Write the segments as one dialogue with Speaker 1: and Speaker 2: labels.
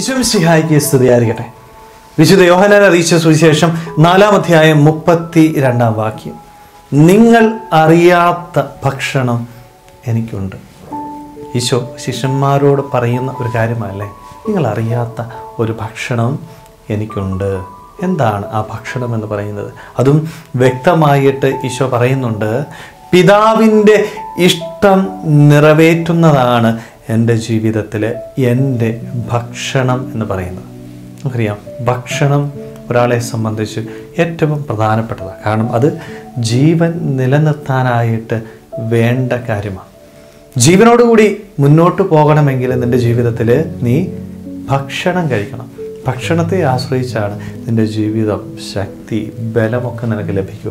Speaker 1: ഈശ്വം സിഹായിക്ക് സ്തുതിയായിരിക്കട്ടെ വിശുദ്ധ യോഹനാൻ അറിയിച്ച സുവിശേഷം നാലാം അധ്യായം മുപ്പത്തി രണ്ടാം വാക്യം നിങ്ങൾ അറിയാത്ത ഭക്ഷണം എനിക്കുണ്ട് ഈശോ ശിഷ്യന്മാരോട് പറയുന്ന ഒരു കാര്യമല്ലേ നിങ്ങൾ അറിയാത്ത ഒരു ഭക്ഷണം എനിക്കുണ്ട് എന്താണ് ആ ഭക്ഷണം എന്ന് പറയുന്നത് അതും വ്യക്തമായിട്ട് ഈശോ പറയുന്നുണ്ട് പിതാവിൻ്റെ ഇഷ്ടം നിറവേറ്റുന്നതാണ് എൻ്റെ ജീവിതത്തിൽ എൻ്റെ ഭക്ഷണം എന്ന് പറയുന്നത് നമുക്കറിയാം ഭക്ഷണം ഒരാളെ സംബന്ധിച്ച് ഏറ്റവും പ്രധാനപ്പെട്ടതാണ് കാരണം അത് ജീവൻ നിലനിർത്താനായിട്ട് വേണ്ട കാര്യമാണ് ജീവനോടുകൂടി മുന്നോട്ട് പോകണമെങ്കിൽ നിൻ്റെ ജീവിതത്തിൽ നീ ഭക്ഷണം കഴിക്കണം ഭക്ഷണത്തെ ആശ്രയിച്ചാണ് നിൻ്റെ ജീവിതം ശക്തി ബലമൊക്കെ നിനക്ക് ലഭിക്കുക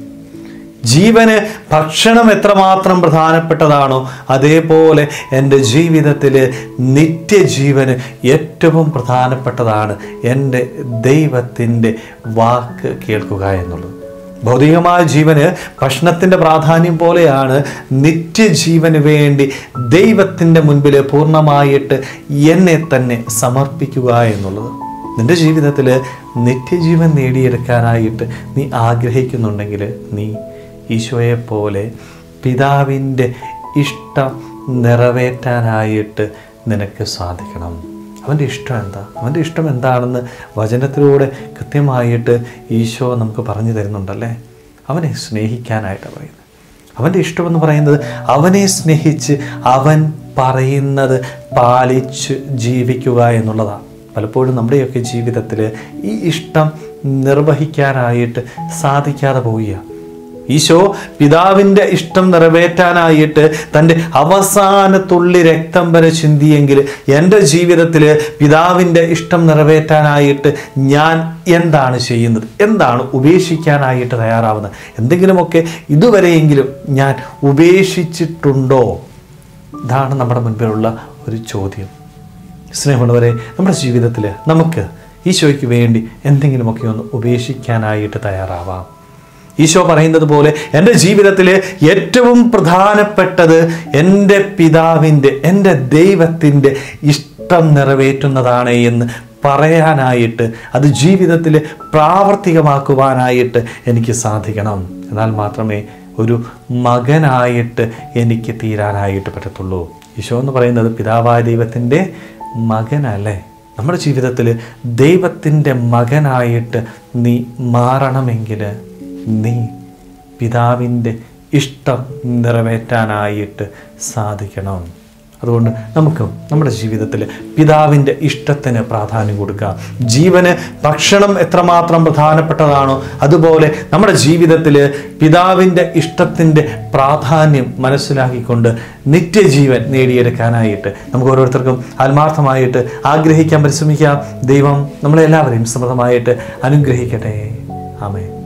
Speaker 1: ജീവന് ഭക്ഷണം എത്രമാത്രം പ്രധാനപ്പെട്ടതാണോ അതേപോലെ എൻ്റെ ജീവിതത്തിൽ നിത്യജീവന് ഏറ്റവും പ്രധാനപ്പെട്ടതാണ് എൻ്റെ ദൈവത്തിൻ്റെ വാക്ക് കേൾക്കുക എന്നുള്ളത് ഭൗതികമായ ജീവന് ഭക്ഷണത്തിൻ്റെ പ്രാധാന്യം പോലെയാണ് നിത്യജീവന് വേണ്ടി ദൈവത്തിൻ്റെ മുൻപിൽ പൂർണ്ണമായിട്ട് എന്നെ തന്നെ സമർപ്പിക്കുക എന്നുള്ളത് നിൻ്റെ ജീവിതത്തിൽ നിത്യജീവൻ നേടിയെടുക്കാനായിട്ട് നീ ആഗ്രഹിക്കുന്നുണ്ടെങ്കിൽ നീ ഈശോയെ പോലെ പിതാവിൻ്റെ ഇഷ്ടം നിറവേറ്റാനായിട്ട് നിനക്ക് സാധിക്കണം അവൻ്റെ ഇഷ്ടം എന്താ അവൻ്റെ ഇഷ്ടം എന്താണെന്ന് വചനത്തിലൂടെ കൃത്യമായിട്ട് ഈശോ നമുക്ക് പറഞ്ഞു തരുന്നുണ്ടല്ലേ അവനെ സ്നേഹിക്കാനായിട്ടാണ് പറയുന്നത് അവൻ്റെ ഇഷ്ടമെന്ന് പറയുന്നത് അവനെ സ്നേഹിച്ച് അവൻ പറയുന്നത് പാലിച്ച് ജീവിക്കുക എന്നുള്ളതാണ് പലപ്പോഴും നമ്മുടെയൊക്കെ ജീവിതത്തിൽ ഈ ഇഷ്ടം നിർവഹിക്കാനായിട്ട് സാധിക്കാതെ പോവുകയാണ് ഈശോ പിതാവിൻ്റെ ഇഷ്ടം നിറവേറ്റാനായിട്ട് തൻ്റെ അവസാന തുള്ളി രക്തം വരെ ചിന്തിയെങ്കിൽ എൻ്റെ ജീവിതത്തിൽ പിതാവിൻ്റെ ഇഷ്ടം നിറവേറ്റാനായിട്ട് ഞാൻ എന്താണ് ചെയ്യുന്നത് എന്താണ് ഉപേക്ഷിക്കാനായിട്ട് തയ്യാറാവുന്നത് എന്തെങ്കിലുമൊക്കെ ഇതുവരെയെങ്കിലും ഞാൻ ഉപേക്ഷിച്ചിട്ടുണ്ടോ ഇതാണ് നമ്മുടെ മുൻപിലുള്ള ഒരു ചോദ്യം സ്നേഹമുള്ളവരെ നമ്മുടെ ജീവിതത്തിൽ നമുക്ക് ഈശോയ്ക്ക് വേണ്ടി എന്തെങ്കിലുമൊക്കെ ഒന്ന് ഉപേക്ഷിക്കാനായിട്ട് തയ്യാറാവാം ഈശോ പറയുന്നത് പോലെ എൻ്റെ ജീവിതത്തിൽ ഏറ്റവും പ്രധാനപ്പെട്ടത് എൻ്റെ പിതാവിൻ്റെ എൻ്റെ ദൈവത്തിൻ്റെ ഇഷ്ടം നിറവേറ്റുന്നതാണ് എന്ന് പറയാനായിട്ട് അത് ജീവിതത്തിൽ പ്രാവർത്തികമാക്കുവാനായിട്ട് എനിക്ക് സാധിക്കണം എന്നാൽ മാത്രമേ ഒരു മകനായിട്ട് എനിക്ക് തീരാനായിട്ട് പറ്റത്തുള്ളൂ ഈശോ എന്ന് പറയുന്നത് പിതാവായ ദൈവത്തിൻ്റെ മകനല്ലേ നമ്മുടെ ജീവിതത്തിൽ ദൈവത്തിൻ്റെ മകനായിട്ട് നീ മാറണമെങ്കിൽ നീ പിതാവിൻ്റെ ഇഷ്ടം നിറവേറ്റാനായിട്ട് സാധിക്കണം അതുകൊണ്ട് നമുക്ക് നമ്മുടെ ജീവിതത്തിൽ പിതാവിൻ്റെ ഇഷ്ടത്തിന് പ്രാധാന്യം കൊടുക്കാം ജീവന് ഭക്ഷണം എത്രമാത്രം പ്രധാനപ്പെട്ടതാണോ അതുപോലെ നമ്മുടെ ജീവിതത്തിൽ പിതാവിൻ്റെ ഇഷ്ടത്തിൻ്റെ പ്രാധാന്യം മനസ്സിലാക്കിക്കൊണ്ട് നിത്യജീവൻ നേടിയെടുക്കാനായിട്ട് നമുക്ക് ഓരോരുത്തർക്കും ആത്മാർത്ഥമായിട്ട് ആഗ്രഹിക്കാൻ പരിശ്രമിക്കാം ദൈവം നമ്മളെല്ലാവരെയും സമൃദ്ധമായിട്ട് അനുഗ്രഹിക്കട്ടെ ആമേ